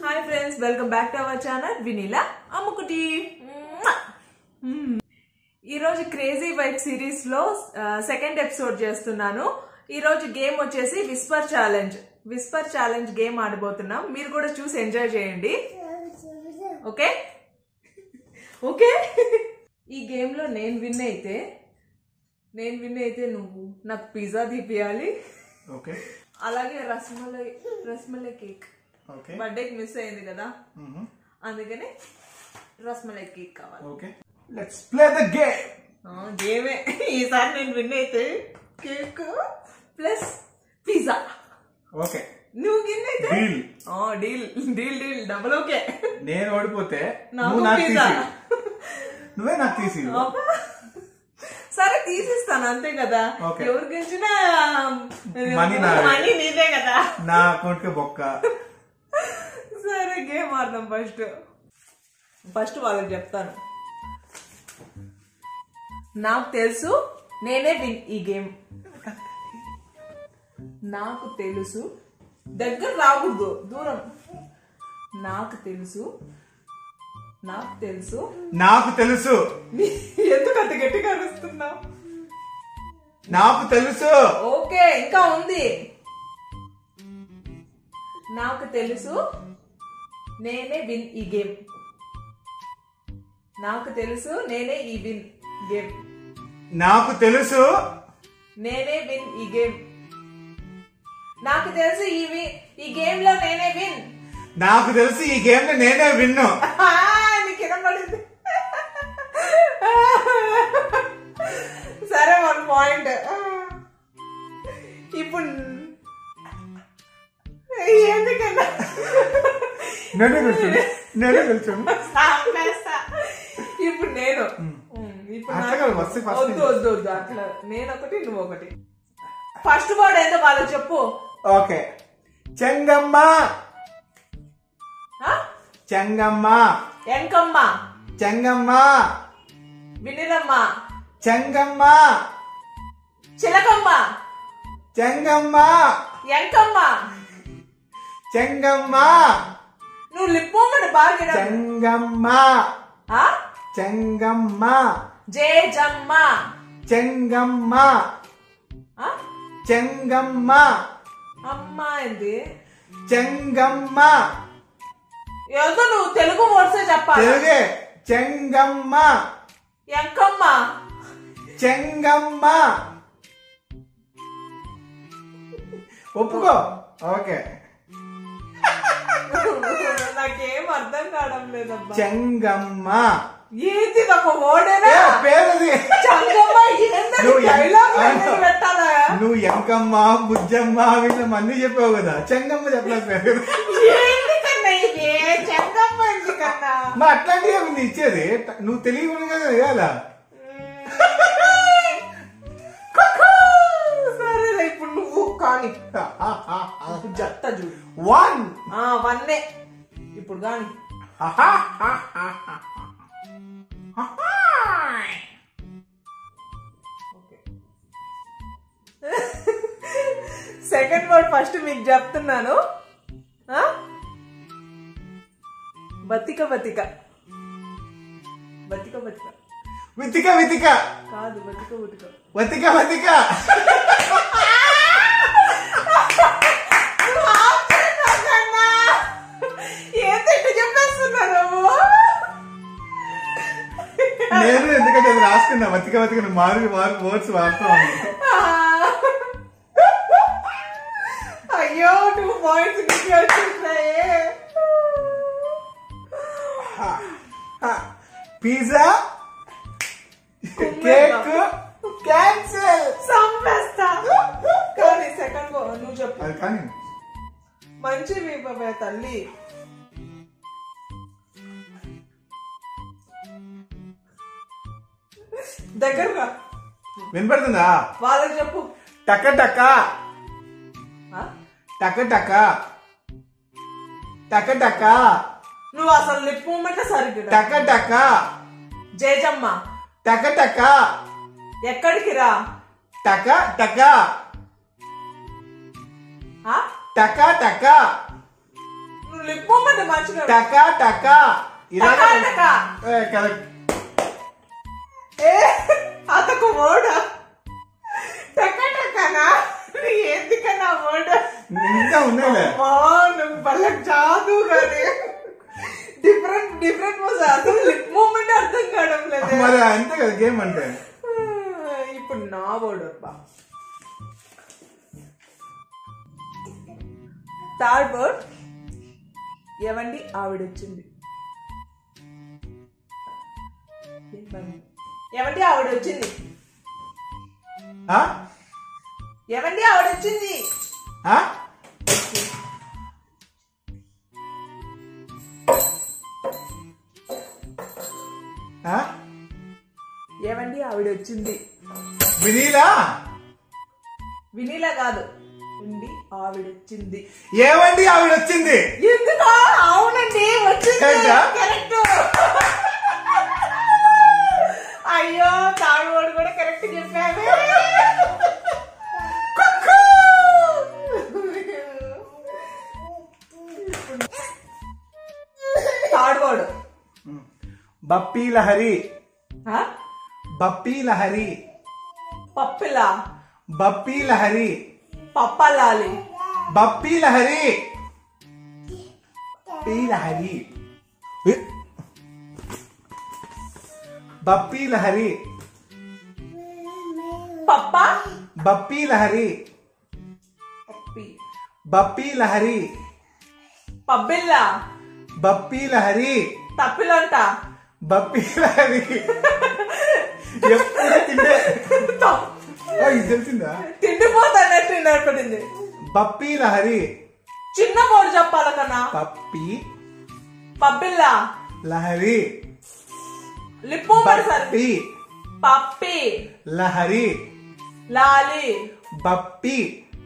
Hi friends welcome back to our channel Vineela Ammukutti ఈ రోజు crazy vibe series లో second episode చేస్తున్నాను ఈ రోజు గేమ్ వచ్చేసి whisper challenge whisper challenge game ఆడబోతున్నాం మీరు కూడా చూసి ఎంజాయ్ చేయండి ఓకే ఓకే ఈ గేమ్ లో నేను విన్ అయితే నేను విన్ అయితే నువ్వు నాకు పిజ్జా తీపియాలి ఓకే అలాగే రసమలై రసమలై కేక్ ఓకే బర్త్డేకి మిస్ అయింది కదా అందుకని రసమలై కేక్ కావాలి okay let's play the game ఆ, గేమే ఈసారి నేను విన్ అయితే కేక్ ప్లస్ పిజ్జా ఓకే నువ్వు విన్ అయితే డీల్ ఆ, deal deal deal double okay నేను ఓడిపోతే నాకు నువ్వు నాకు పిజ్జా తీసి నువ్వే నాకు తీసి అబ్బా. సరే తీసిస్తాను అంతే కదా Okay. ఎవరు గెలిచినా Money నాదే. మనీ నీదే కదా నా అకౌంట్ కి బొక్క సరే గేమ్ ఆడదాం ఫస్ట్ ఫస్ట్ వాళ్ళకి చెప్తాను నాకు తెలుసు నేనే విన్ ఈ గేమ్ నాకు తెలుసు దగ్గర రాకూడదు దూరం నాకు తెలుసు నాకు తెలుసు నాకు తెలుసు నీ- ఎందుకు అంత గట్టిగా అరుస్తున్నావు నాకు తెలుసు ఓకే ఇంకా ఉంది నాకు తెలుసు నేనే విన్ ఈ గేమ్ నాకు తెలుసు నేనే ఈ విన్ గేమ్ నాకు తెలుసు నేనే విన్ ఈ గేమ్ నాకు తెలుసు ఈ వి- ఈ గేమ్ లో నేనే విన్ నాకు తెలుసు ఈ గేమ్ లో నేనే విన్ను ఆ, నీకు వినపడింది సరే వన్ పాయింట్ ఇప్పుడు ఎందుకన్నా నేనే గెలిచాను నేనే గెలిచాను సాంపేస్తా. ఇప్పుడు నేను ఇప్పుడు అట్లా నాకు- కాదు, వస్తే first వద్దు వద్దు వద్దు అట్లా నేను ఒకటి నువ్వు ఒకటి ఫస్ట్ వర్డ్ ఏందో వాళ్ళకి చెప్పు ఓకే చెంగమ్మ ఆ? చెంగమ్మ ఎంకమ్మ చెంగమ్మ వినిరమ్మ చెంగమ్మ చిలకమ్మ చెంగమ్మ ఎంకమ్మ చెంగమ్మ నువ్వు లిప్పమ్మని బాగా వినరు. చెంగమ్మ ఆ చెంగమ్మ జేజమ్మ చెంగమ్మ ఆ? చెంగమ్మ అమ్మ ఏంది చెంగమ్మ ఏదో నువ్వు తెలుగు వర్డ్సే చెప్పాలి తెలుగే చెంగమ్మ ఎంకమ్మ చెంగమ్మ ఒప్పుకో ఓకే నాకేం అర్థం కావడం లేదబ్బా చెంగమ్మ ఏంది ఇది ఒక వర్డేనా ఏ, పేరది చంగమ్మ ఏందని నువ్వు ఎం- డైలాగ్ అవును. పెట్టాలా నువ్వు ఎంకమ్మ బుజ్జమ్మ వీళ్ళ మంది చెప్పావు కదా చెంగమ్మ చెప్పలేదు పేరు ఏంది కన్నా ఇది చంగమ్మ ఎందుకన్నా మా అట్లాంటివి ఉంది ఇచ్చేది నువ్వు తెలియకుండా కదా ఇవ్వాలా సరేలే ఇప్పుడు నువ్వు కానీ ఇప్పుడు చెప్తా చూడు వన్ ఆ వన్నే ఇప్పుడు కానీ సెకండ్ వర్డ్ ఫస్ట్ మీకు చెప్తున్నాను ఆ? బతిక బతిక బతిక బతిక వితిక వితిక కాదు బతిక బతిక వతిక వతిక ఏంటి ఇట్లా చెప్పేస్తున్నారు నేను ఎందుకంటే అది రాసుకున్నా వతిక వతిక మారు మారు వర్డ్స్ వాడుతున్నాను అయ్యో టూ పాయింట్స్ నీకు వచ్చేసాయే పిజ్జా కేక్ క్యాన్సిల్ సంపేస్తా కానీ సెకండ్ నువ్వు చెప్పు అది కానీ మంచి మీ బాబాయ్ తల్లి దగ్గరగా వినపడుతుందా వాళ్ళకి చెప్పు టక టక ఆ? టక టక టక టక నువ్వు అసలు లిప్ మూమెంట్ సరిగ్గా టక టక జేజమ్మ టక టక ఎక్కడికి రా టక టక ఆ? టక టక నువ్వు లిప్ మూమెంట్ మంచిగా టకా టకా ఇలా టకా టకా. కరెక్ట్ ఏ అదొక వర్డ్ టక టకనా ఎందుకన్నా వర్డ్ ఇంకా ఉన్నాయిలే అమ్మా నువ్వు భలే జాదు కానీ డిఫరెంట్ డిఫరెంట్ మూవ్స్ అసలు లిప్ మూమెంట్ అర్థం కావడం లేదు మరి అంతే కదా గేమ్ అంటే ఇప్పుడు నా వర్డ్ అబ్బా థర్డ్ వర్డ్ ఏమండి ఆవిడ వచ్చింది ఏమండి ఆవిడ వచ్చింది ఆ? ఏమండి ఆవిడ వచ్చింది ఆ? ఆ? ఏమండి ఆవిడ వచ్చింది వినీలా వినీలా కాదు ఉంది ఆవిడ వచ్చింది ఏమండి ఆవిడ వచ్చింది ఎందుకో అవునండి వచ్చింది ఏంటా? కరెక్ట్ అయ్యో తాడువాడు కూడా కరెక్ట్ చెప్పావే కుక్కూ! తాడువాడు బప్పీ లహరి ఆ? బప్పీ లహరి పప్పిలా బప్పీ లహరి పప్పలాలి బప్పీ లహరి బప్పీ లహరి ఏ? బప్పీ లహరి పప్ప బప్పీ లహరి పప్పి బప్పీ లహరి పబ్బిల్లా బప్పీ లహరి తప్పిలంట బప్పీ లహరి ఎప్పుడు తిండే ఓ, ఇది తెలిసిందా తిండిపోతానట్టు నేర్పడింది బప్పీ లహరి చిన్న బోర్డు చెప్పాల కన్నా పప్పీ పబ్బిల్లా లహరి లిప్పు సరి బప్పీ పప్పి లహరి లాలి బప్పి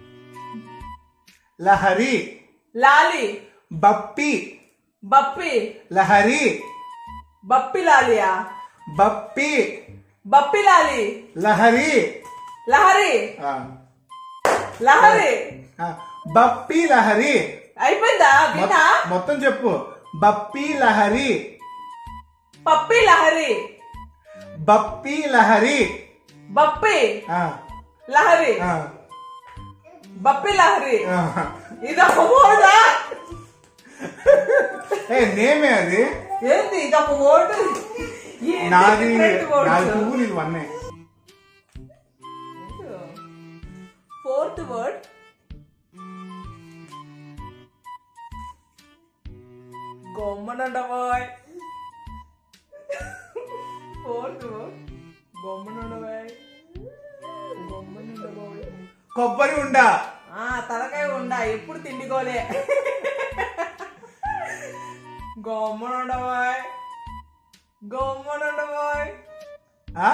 లహరి లాలి బప్పి బప్పి లహరి బప్పి లాలియా బప్పి బప్పి లాలి లహరి లహరి ఆ, లహరి ఆ, బప్పి లహరి అయిపోయిందా మొ- వినా మొత్తం చెప్పు బప్పి లహరి పప్పి లహరి బప్పి లహరి బప్పి ఆ, లహరి ఆ, బప్పి లహరి ఆ. ఇదొక ఓడా ఏ నేమే అది ఏంది ఇదొక ఓటు నాది నాది టూ నీది వన్నే ఫోర్త్ వర్డ్ గొమ్మనుండబోయ్ ఫోర్త్ వర్డ్ గొమ్మనుండబోయ్ గొమ్మనుండబోయ్ కొబ్బరి ఉండా ఆ తలకాయ ఉండా ఎప్పుడు తిండికోలే గొమ్మనుండబోయ్ గొమ్మనుండబోయ్ ఆ?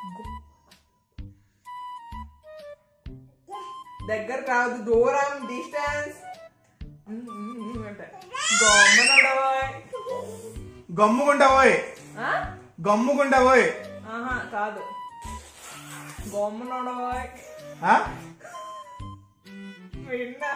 దగ్గర కాదు దూరం డిస్టెన్స్ అంటే గొమ్మనుండబోయ్ గమ్ముగుండా పోయ్ ఆ? గమ్ముగుండా పోయ్ ఆహా కాదు గొమ్మనుండబోయ్ ఆ? విన్నా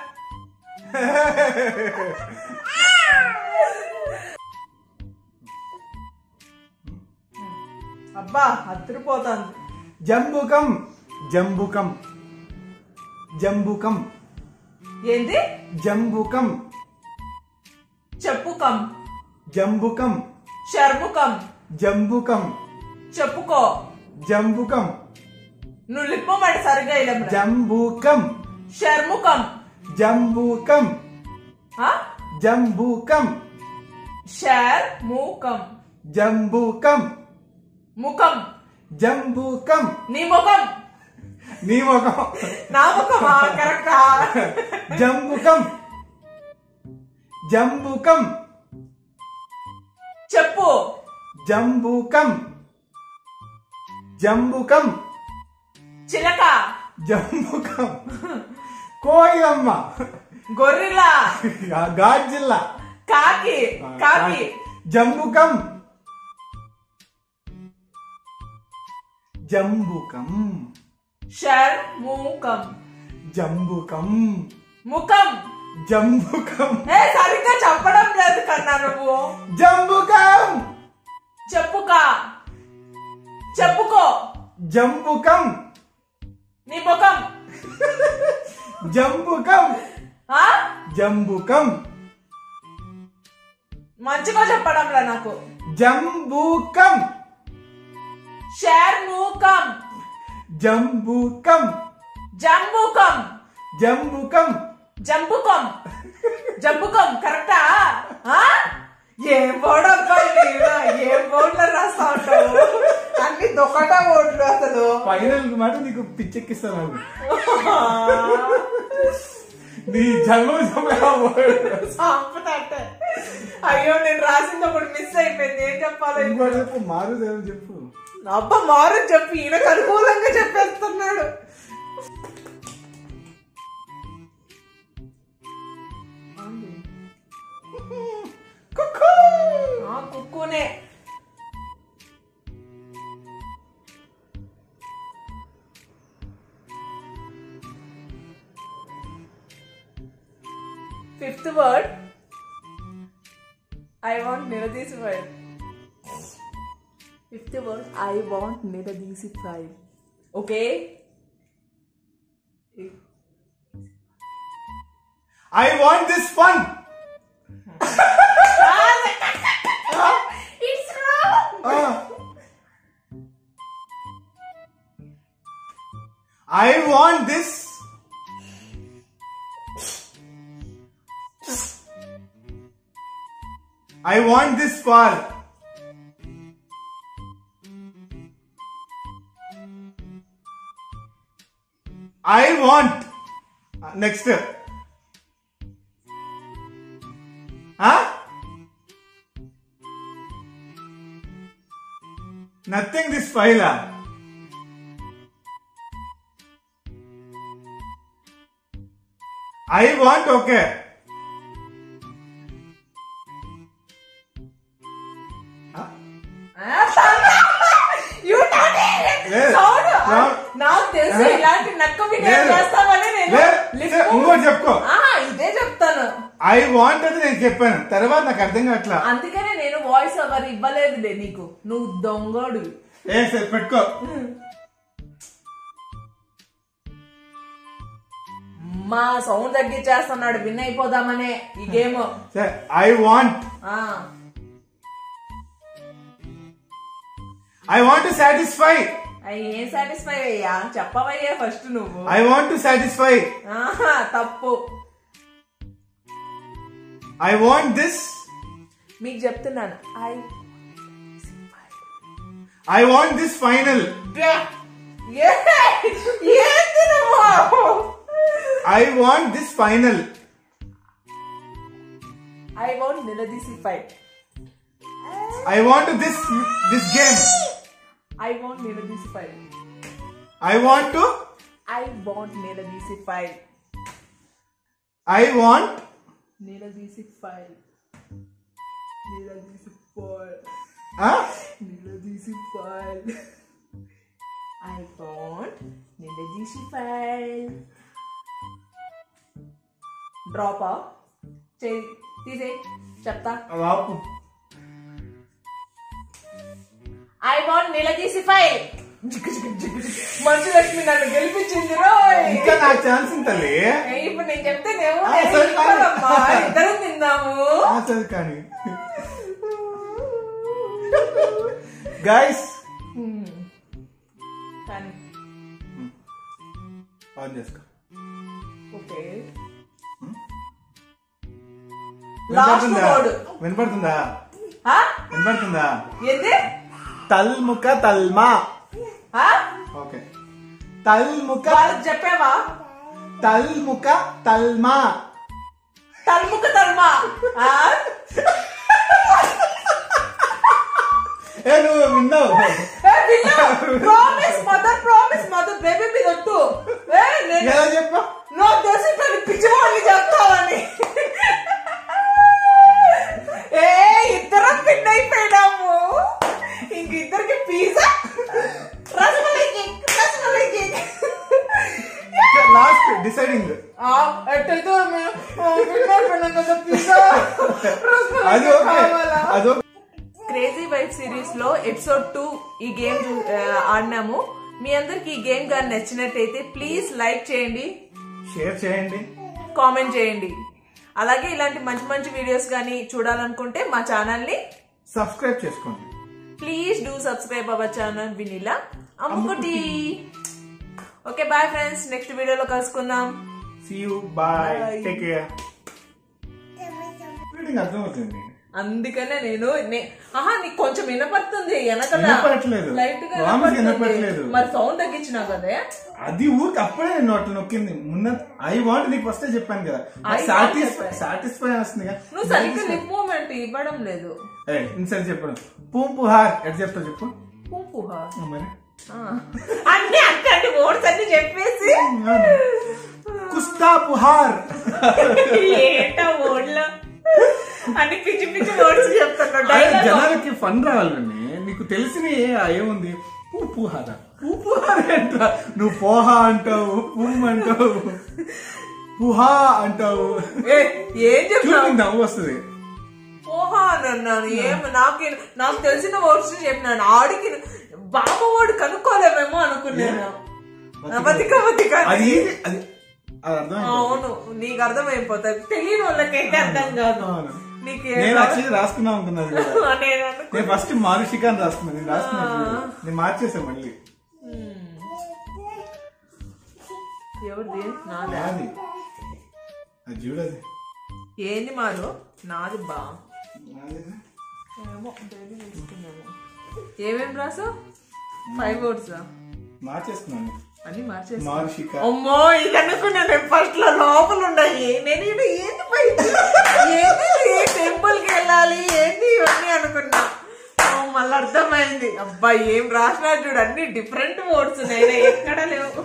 అబ్బా అద్దరిపోతుంది జంబుకం జంబుకం జంబుకం ఏంది జంబుకం చెప్పుకం జంబుకం షర్ముకం జంబుకం చెప్పుకో జంబుకం నువ్వు లిప్పమాట సరిగ్గా ఇలా జంబుకం షర్ముకం జంబుకం ఆ? జంబుకం షర్ ముఖం జంబుకం ముఖం జంబుకం నీ ముఖం నీ ముఖం నా ముఖమా కరెక్టా జంబుకం జంబుకం చెప్పు జంబుకం జంబుకం చిలక జంబుకం కోయిలమ్మ గొర్రెలా గాడ్జిల్లా కాకి కాకి జంబుకం జంబుకం షర్ ముఖం జంబుకం ముఖం జంబుకం ఏ సరిగ్గా చెప్పడం నువ్వు జంబుకం చెప్పుకా చెప్పుకో జంబుకం నీ ముఖం జంబుకం ఆ జంబుకం మంచిగా చెప్పడంలా నాకు జంబుకం షేర్ మూకం జంబుకం జంబుకం జంబుకం జంబుకం జంబుకం కరెక్టా ఆ? ఏం బోర్డు అబ్బాయి నీవు? ఏం బోర్డులో రాస్తా ఉంటావు అన్ని దొక్కట బోర్డులు అసలు ఫైనల్ మాట నీకు పిచ్చెక్కిస్తాను నాకు నీ జన్మ సంపదంటే అయ్యో నేను రాసింది ఒకటి మిస్ అయిపోయింది ఏం చెప్పాలి ఇంకోటి చెప్పు మారు దేవుడు చెప్పు అబ్బా మారు చెప్పి ఈయనకు అనుకూలంగా చెప్పేస్తున్నాడు కుక్కూ. ఆ, కుక్కునే ఫిఫ్త్ వర్డ్ ఐ వాంట్ నిలదీసి file fifth word I want నిలదీసి file okay I want this fun. It's wrong Ah. I want this. I want this fall. I want. Uh, Next. Huh? Nothing this file. ah. I want okay. Huh? You done it! లేదు. Sound. నా- నాకు తెలుసు ఆ? ఇలాంటి నక్క వినే లేదు. చేస్తామని నేను లేదు. లిప్ సరే, ఇంకోటి చెప్పుకో. ఆ, ఇదే చెప్తాను ఐ వాంట్ అది నేను చెప్పాను తర్వాత నాకు అర్థం కావట్లా అందుకనే నేను వాయిస్ ఓవర్ ఇవ్వలేదులే నీకు నువ్వు దొంగడు ఏ సరే పెట్టుకో మా సౌండ్ తగ్గించేస్తున్నాడు విన్ అయిపోదామనే ఈ గేమ్ సరే I want I want to satisfy ఏం సాటిస్ఫై అయ్యా చెప్పవయ్యా ఫస్ట్ నువ్వు ఐ వాంట్ టు సాటిస్ఫై ఆహా, తప్పు ఐ వాంట్ దిస్ మీకు చెప్తున్నాను I I want this final ఏంది నువ్వు I want this final I want నిలదీసి fight I want this this game I want నిలదీసి fight I want to I want నిలదీసి fight I want నిలదీసి file నిలదీసి file నిలదీసి ఫైల్ ఐ వాంట్ నిలదీసి file drop చేయి తీసే చెప్తా ఐ వాంట్ నిలదీసి ఫైల్ మంచు లక్ష్మి నన్ను గెలిపించింది రోయ్ ఇంకా నాకు ఛాన్స్ ఉంటలే ఏ, ఇప్పుడు నేను చెప్తే నేను ఆ, సరే, కానీ. ఇద్దరం తిందాము సరే కానీ గైస్ కానీ ఆన్ చేసుకో ఓకే లాస్ట్ వినపడుతుందా రోడ్ వినపడుతుందా ఆ? వినపడుతుందా ఏంది తల్ముఖ తల్మా ఆ? ఓకే తల్ముఖ వాళ్ళకి చెప్పావా తల్ముఖ తల్మా తల్ముక తల్మా ఆ? ఏ నువ్వు విన్నావు ఏ, promise mother promise mother baby మీద ఒట్టు ఏ, నేను ఎలా చెప్పా నాకు తెలిసి ఇట్లా పిచ్చి వాళ్ళని చెప్తావని ఏ ఇద్దరం పిన్ అయిపోయినాము ఇంక ఇద్దరికి pizza rasmalai cake rasmalai cake last deciding ఎట్టయితే పిన్ అయిపోయినాం కదా పిజ్జా అది ఓకే అది ఓకే క్రేజీ వైఫ్ సిరీస్ లో ఎపిసోడ్ టూ ఈ గేమ్ చూ- ఆ, ఆడినాము మీ అందరికి ఈ గేమ్ కానీ నచ్చినట్టయితే ప్లీజ్ లైక్ చేయండి షేర్ చేయండి కామెంట్ చేయండి అలాగే ఇలాంటి మంచి మంచి వీడియోస్ కానీ చూడాలనుకుంటే మా ఛానల్ ని సబ్స్క్రైబ్ చేసుకోండి please do subscribe our channel Vineela Ammukutti okay bye friends next వీడియోలో కలుసుకుందాం see you bye Bye. Take care reading అర్థమవుతుంది అందుకనే నేను నే- ఆహా నీకు కొంచెం వినపడుతుంది వెనకల వినపడట్లేదు. లైట్ గా రాముకి వినపడుతుంది. వినపడట్లేదు. మరి సౌండ్ తగ్గించినా కదే అది ఊరికి అప్పుడే నేను అట్లా నొక్కింది మున్న ఐ వాంట్ నీకు ఫస్టే చెప్పాను కదా I want సాటిస్ఫై చెప్పాను. సాటిస్ఫై వస్తుంది కదా నువ్వు సరిగ్గా లిప్ మూమెంట్ ఇవ్వడం లేదు ఏ ఇన్సరి చెప్పడం పూంపు హార్ ఎట్ చెప్తావు చెప్పు పుంపుహా ఆ, మరి అన్ని అట్లాంటి వర్డ్స్ అన్ని చెప్పేసి కుస్తా పుహార్ ఏంటో వర్డ్లో అన్ని పిచ్చి పిచ్చి వర్డ్స్ చెప్తున్నాడు అరే, డైలాగ్ జనాలకి ఫన్ రావాలని నీకు తెలిసిన ఏముంది పూ పూహార పూ పూహార అంట నువ్వు పోహా అంటావు పుమ్ అంటావు పుహా అంటావు ఏ, ఏం చూడు చెప్తావు నీకు నవ్వు వస్తుంది ఓహా అని అన్నాను ఏం నాకు నాకు తెలిసిన వర్డ్స్ చెప్పినాను ఆడికి బాబు వాడు కనుక్కోలేమేమో అనుకున్నాను బతిక బతిక అది ఏది- అది అది అర్థం అవును నీకు అర్థమైపోతుంది తెలియని వాళ్ళకైతే అర్థం కాదు అవును. నీకు నేను యాక్చువల్లీ రాసుకున్నా అనుకున్నది కూడా నేను అనుకో నేను ఫస్ట్ మానుషిక అని రాసుకున్నాను నేను రాసుకున్నాను నేను మార్చేసాను మళ్ళీ ఎవరిది నాది అది అది చూడది ఏంది మారు నాది బా నాది. ఏమో డైలీ తీసుకున్నాము ఏమేం రాసావు ఫైవ్ వర్డ్స్ మార్చేసుకున్నాను అన్ని మార్చేసి మానుషిక అమ్మో ఇది అనుకున్నా నేను ఫస్ట్ లో లోపల ఉన్నాయి నేను ఇది ఏంది బయట ఏంది ఏ టెంపుల్ కి వెళ్ళాలి ఏంది ఇవన్నీ అనుకున్నా ఓ, మళ్ళీ అర్థమైంది అబ్బా ఏం రాసినా చూడు అన్ని డిఫరెంట్ వర్డ్స్ నేను ఎక్కడ లేవు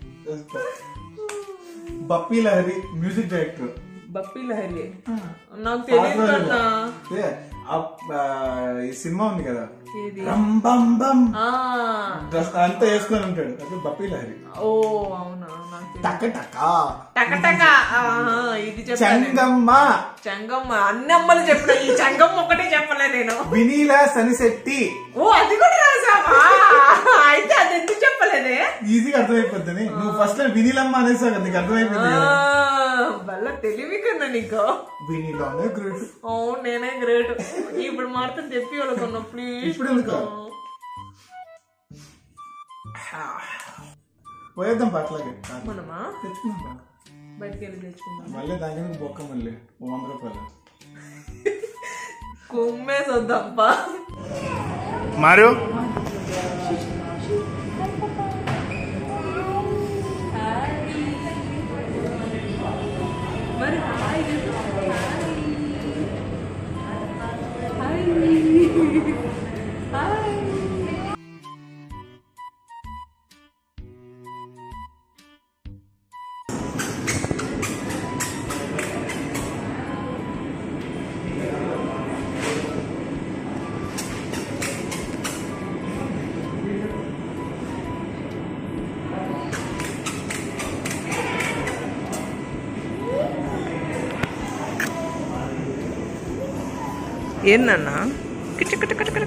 బప్పీ లహరి మ్యూజిక్ డైరెక్టర్ బప్పి లహరి నాకు తెలియదు కన్నా ఏ, ఆ- ఆ, ఈ సినిమా ఉంది కదా ఏది? రం బం బం ఆ, డ్రెస్ అంతా వేసుకొని ఉంటాడు అదే బప్పీ లహరి ఓ అవునా నాకు తెలియదు టక టక టక టక ఆహా, ఇది చెప్పాను చంగమ్మ చంగమ్మ అన్ని అమ్మలు చెప్పిన ఈ చంగమ్మ ఒకటే చెప్పలే నేను వినీల సనిశెట్టి ఓ అది కూడా రాసావా అయితే అది ఎందుకు చెప్పలేదే ఈజీగా అర్థమైపోద్దని నువ్వు ఫస్ట్ లో వినీలమ్మ అనేసావు కదా నీకు అర్థమైపోయింది కదా వల్ల తెలివి కన్నా నీకు వినీలోనే గ్రేట్ అవును నేనే గ్రేట్ ఇప్పుడు మాత్రం చెప్పి వాళ్ళకున్నా ప్లీజ్ ఇప్పుడు ఎందుకు? పోయేద్దాం పాటలాగే మనమా తెచ్చుకున్నాం రా. బయటికి వెళ్ళి తెచ్చుకుందాం మళ్ళీ దాని మీద బొక్క మళ్ళీ ఓ వంద రూపాయలు కుమ్మేసి వద్దాంపా మారు మరి హాయ్ హాయ్ ఏందన్నా కిచ కిట కిట కిట